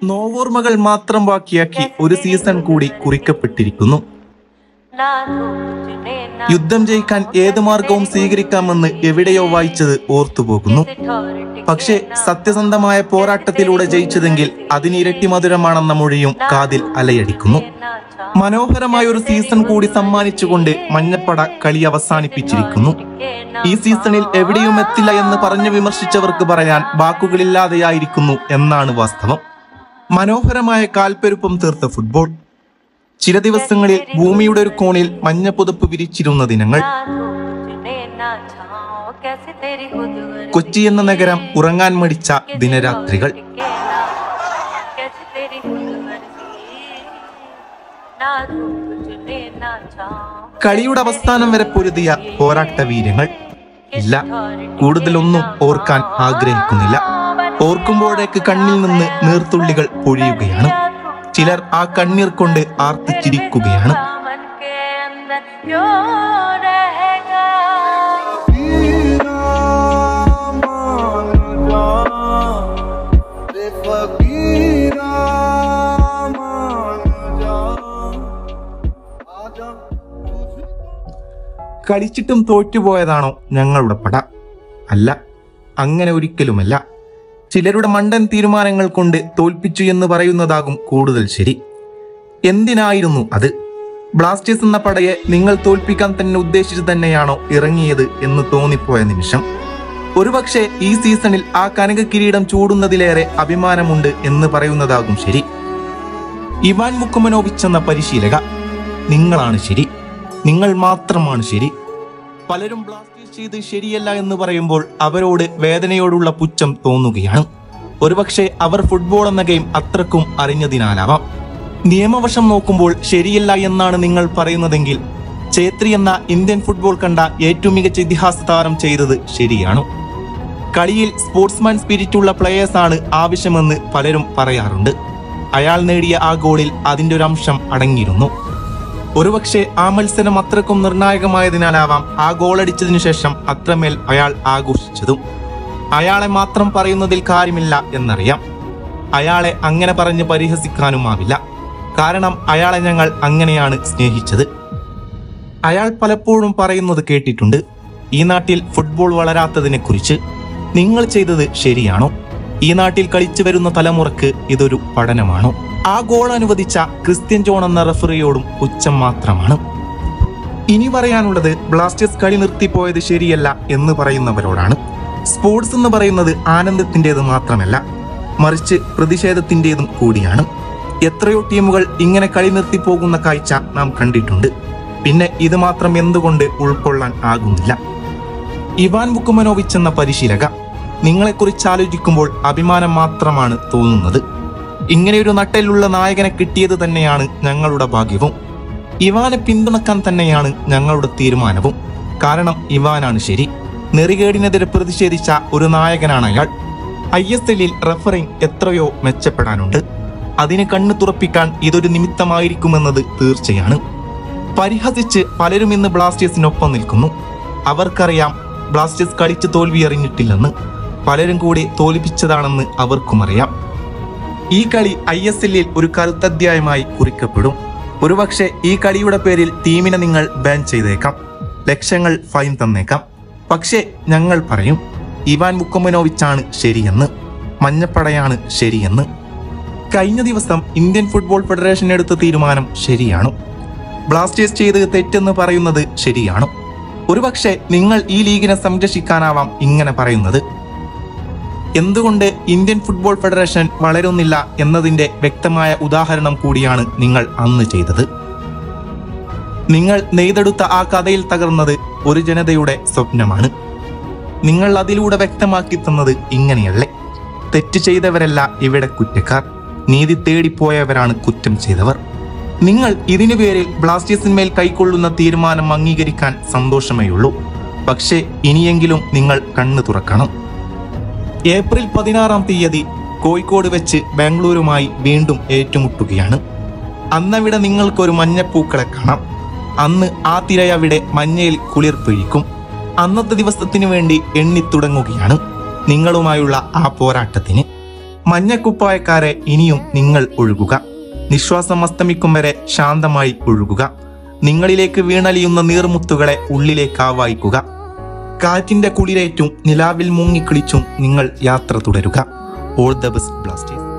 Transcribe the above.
നോവോർമ്മകൾ മാത്രം ബാക്കിയാക്കി ഒരു സീസൺ കൂടി കുറിക്കപ്പെട്ടിരിക്കുന്നു യുദ്ധം ജയിക്കാൻ ഏത് മാർഗവും സ്വീകരിക്കാമെന്ന് എവിടെയോ വായിച്ചത് ഓർത്തുപോകുന്നു പക്ഷേ സത്യസന്ധമായ പോരാട്ടത്തിലൂടെ ജയിച്ചതെങ്കിൽ അതിന് ഇരട്ടി മധുരമാണെന്ന മൊഴിയും കാതിൽ അലയടിക്കുന്നു മനോഹരമായ ഒരു സീസൺ കൂടി സമ്മാനിച്ചുകൊണ്ട് മഞ്ഞപ്പട കളി അവസാനിപ്പിച്ചിരിക്കുന്നു ഈ സീസണിൽ എവിടെയും എത്തില്ല എന്ന് പറഞ്ഞു വിമർശിച്ചവർക്ക് പറയാൻ വാക്കുകളില്ലാതെയായിരിക്കുന്നു എന്നാണ് വാസ്തവം മനോഹരമായ കാൽപ്പെരുപ്പം തീർത്ത ഫുട്ബോൾ ചില ദിവസങ്ങളിൽ ഭൂമിയുടെ ഒരു കോണിൽ മഞ്ഞ പുതപ്പ് വിരിച്ചിരുന്ന ദിനങ്ങൾ കൊച്ചി എന്ന നഗരം ഉറങ്ങാൻ മടിച്ച ദിനരാത്രികൾ കളിയുടെ അവസാനം വരെ പൊരുതിയ പോരാട്ട വീര്യങ്ങൾ ഇല്ല കൂടുതലൊന്നും ഓർക്കാൻ ആഗ്രഹിക്കുന്നില്ല ഓർക്കുമ്പോഴേക്ക് കണ്ണിൽ നിന്ന് നീർത്തുള്ളികൾ പൊഴിയുകയാണ് ചിലർ ആ കണ്ണീർ കൊണ്ട് ആർത്തിച്ചിരിക്കുകയാണ് കളിച്ചിട്ടും തോറ്റുപോയതാണോ ഞങ്ങളുടെ പട അല്ല അങ്ങനെ ഒരിക്കലുമല്ല ചിലരുടെ മണ്ടൻ തീരുമാനങ്ങൾ കൊണ്ട് തോൽപ്പിച്ചു എന്ന് പറയുന്നതാകും കൂടുതൽ ശരി എന്തിനായിരുന്നു അത് ബ്ലാസ്റ്റേഴ്സ് എന്ന പടയെ നിങ്ങൾ തോൽപ്പിക്കാൻ തന്നെ ഉദ്ദേശിച്ചു തന്നെയാണോ ഇറങ്ങിയത് എന്ന് തോന്നിപ്പോയ നിമിഷം ഒരുപക്ഷെ ഈ സീസണിൽ ആ കനക കിരീടം ചൂടുന്നതിലേറെ അഭിമാനമുണ്ട് എന്ന് പറയുന്നതാകും ശരി ഇവാൻ മുക്കുമനോവിച്ച് എന്ന പരിശീലക നിങ്ങളാണ് ശരി നിങ്ങൾ മാത്രമാണ് ശരി പലരും ബ്ലാസ്റ്റേഴ്സ് ചെയ്ത് ശരിയല്ല എന്ന് പറയുമ്പോൾ അവരോട് വേദനയോടുള്ള പുച്ഛം തോന്നുകയാണ് ഒരുപക്ഷെ അവർ ഫുട്ബോൾ എന്ന ഗെയിം അത്രക്കും അറിഞ്ഞതിനാലാവാം നിയമവശം നോക്കുമ്പോൾ ശരിയല്ല എന്നാണ് നിങ്ങൾ പറയുന്നതെങ്കിൽ ഛേത്രി എന്ന ഇന്ത്യൻ ഫുട്ബോൾ കണ്ട ഏറ്റവും മികച്ച ഇതിഹാസ താരം ചെയ്തത് ശരിയാണ് കളിയിൽ സ്പോർട്സ്മാൻ സ്പിരിറ്റ് ഉള്ള പ്ലെയേഴ്സ് ആണ് ആവശ്യമെന്ന് പലരും പറയാറുണ്ട് അയാൾ നേടിയ ആ ഗോളിൽ അതിന്റെ ഒരു അംശം അടങ്ങിയിരുന്നു ഒരുപക്ഷെ ആ മത്സരം അത്രക്കും നിർണായകമായതിനാലാവാം ആ ഗോളടിച്ചതിനു ശേഷം അത്രമേൽ അയാൾ ആഘോഷിച്ചതും അയാളെ മാത്രം പറയുന്നതിൽ കാര്യമില്ല എന്നറിയാം അയാളെ അങ്ങനെ പറഞ്ഞ് പരിഹസിക്കാനുമാവില്ല കാരണം അയാളെ ഞങ്ങൾ അങ്ങനെയാണ് സ്നേഹിച്ചത് അയാൾ പലപ്പോഴും പറയുന്നത് കേട്ടിട്ടുണ്ട് ഈ നാട്ടിൽ ഫുട്ബോൾ വളരാത്തതിനെ കുറിച്ച് നിങ്ങൾ ചെയ്തത് ശരിയാണോ ഈ നാട്ടിൽ കളിച്ചു വരുന്ന തലമുറക്ക് ഇതൊരു പഠനമാണോ ആ ഗോൾ അനുവദിച്ച ക്രിസ്ത്യൻ ജോൺ എന്ന റഫറിയോടും പുച്ഛം മാത്രമാണ് ഇനി പറയാനുള്ളത് ബ്ലാസ്റ്റേഴ്സ് കളി നിർത്തിപ്പോയത് ശരിയല്ല എന്ന് പറയുന്നവരോടാണ് സ്പോർട്സ് എന്ന് പറയുന്നത് ആനന്ദത്തിൻ്റെത് മാത്രമല്ല മറിച്ച് പ്രതിഷേധത്തിൻ്റെതും കൂടിയാണ് എത്രയോ ടീമുകൾ ഇങ്ങനെ കളി നിർത്തിപ്പോകുന്ന കാഴ്ച നാം കണ്ടിട്ടുണ്ട് പിന്നെ ഇത് മാത്രം എന്തുകൊണ്ട് ഉൾക്കൊള്ളാൻ ആകുന്നില്ല ഇവാൻ ബുക്കുമനോവിച്ച് എന്ന പരിശീലക നിങ്ങളെക്കുറിച്ച് ആലോചിക്കുമ്പോൾ അഭിമാനം മാത്രമാണ് തോന്നുന്നത് ഇങ്ങനെയൊരു നട്ടലുള്ള നായകനെ കിട്ടിയത് തന്നെയാണ് ഞങ്ങളുടെ ഭാഗ്യവും ഇവാനെ പിന്തുണക്കാൻ തന്നെയാണ് ഞങ്ങളുടെ തീരുമാനവും കാരണം ഇവാനാണ് ശരി നെറികേടിനെതിരെ പ്രതിഷേധിച്ച ഒരു നായകനാണ് അയാൾ ഐ എസ് എല്ലിൽ റഫറിംഗ് എത്രയോ മെച്ചപ്പെടാനുണ്ട് അതിന് കണ്ണു തുറപ്പിക്കാൻ ഇതൊരു നിമിത്തമായിരിക്കുമെന്നത് തീർച്ചയാണ് പരിഹസിച്ച് പലരും ഇന്ന് ബ്ലാസ്റ്റേഴ്സിനൊപ്പം നിൽക്കുന്നു അവർക്കറിയാം ബ്ലാസ്റ്റേഴ്സ് കളിച്ച് തോൽവി അറിഞ്ഞിട്ടില്ലെന്ന് പലരും കൂടി തോൽപ്പിച്ചതാണെന്ന് അവർക്കും അറിയാം ഈ കളി ഐ എസ് എല്ലിൽ ഒരു കറുത്തധ്യായമായി കുറിക്കപ്പെടും ഒരുപക്ഷെ ഈ കളിയുടെ പേരിൽ ടീമിനെ നിങ്ങൾ ബാൻ ചെയ്തേക്കാം ലക്ഷങ്ങൾ ഫൈൻ തന്നേക്കാം പക്ഷേ ഞങ്ങൾ പറയും ഇവാൻ മുക്കമ്മനോവിച്ചാണ് ശരിയെന്ന് മഞ്ഞപ്പടയാണ് ശരിയെന്ന് കഴിഞ്ഞ ദിവസം ഇന്ത്യൻ ഫുട്ബോൾ ഫെഡറേഷൻ എടുത്ത തീരുമാനം ശരിയാണ് ബ്ലാസ്റ്റേഴ്സ് ചെയ്ത് തെറ്റെന്ന് പറയുന്നത് ശരിയാണ് ഒരുപക്ഷെ നിങ്ങൾ ഈ ലീഗിനെ സംരക്ഷിക്കാനാവാം ഇങ്ങനെ പറയുന്നത് എന്തുകൊണ്ട് ഇന്ത്യൻ ഫുട്ബോൾ ഫെഡറേഷൻ വളരുന്നില്ല എന്നതിന്റെ വ്യക്തമായ ഉദാഹരണം കൂടിയാണ് നിങ്ങൾ അന്ന് ചെയ്തത് നിങ്ങൾ നെയ്തെടുത്ത ആ കഥയിൽ തകർന്നത് ഒരു ജനതയുടെ സ്വപ്നമാണ് നിങ്ങൾ അതിലൂടെ വ്യക്തമാക്കി തന്നത് ഇങ്ങനെയല്ലേ തെറ്റ് ചെയ്തവരല്ല ഇവിടെ കുറ്റക്കാർ നീതി തേടിപ്പോയവരാണ് കുറ്റം ചെയ്തവർ നിങ്ങൾ ഇതിനു പേരിൽ ബ്ലാസ്റ്റേഴ്സിന്മേൽ കൈക്കൊള്ളുന്ന തീരുമാനം അംഗീകരിക്കാൻ സന്തോഷമേയുള്ളൂ പക്ഷേ ഇനിയെങ്കിലും നിങ്ങൾ കണ്ണു തുറക്കണം ഏപ്രിൽ പതിനാറാം തീയതി കോഴിക്കോട് വെച്ച് ബാംഗ്ലൂരുമായി വീണ്ടും ഏറ്റുമുട്ടുകയാണ് അന്നവിടെ നിങ്ങൾക്കൊരു മഞ്ഞപ്പൂക്കളെ കാണാം അന്ന് ആ തിരയവിടെ മഞ്ഞയിൽ കുളിർ പിഴിക്കും അന്നത്തെ ദിവസത്തിനു വേണ്ടി എണ്ണിത്തുടങ്ങുകയാണ് നിങ്ങളുമായുള്ള ആ പോരാട്ടത്തിന് മഞ്ഞക്കുപ്പായക്കാരെ ഇനിയും നിങ്ങൾ ഒഴുകുക നിശ്വാസം അസ്തമിക്കും വരെ ശാന്തമായി ഒഴുകുക നിങ്ങളിലേക്ക് വീണലിയുന്ന നീർമുത്തുകളെ ഉള്ളിലേക്ക് ആവായിക്കുക കാറ്റിന്റെ കുളിരേറ്റും നിലാവിൽ മുങ്ങിക്കിളിച്ചും നിങ്ങൾ യാത്ര തുടരുക ഓൾ ദ ബെസ്റ്റ് ബ്ലാസ്റ്റേഴ്സ്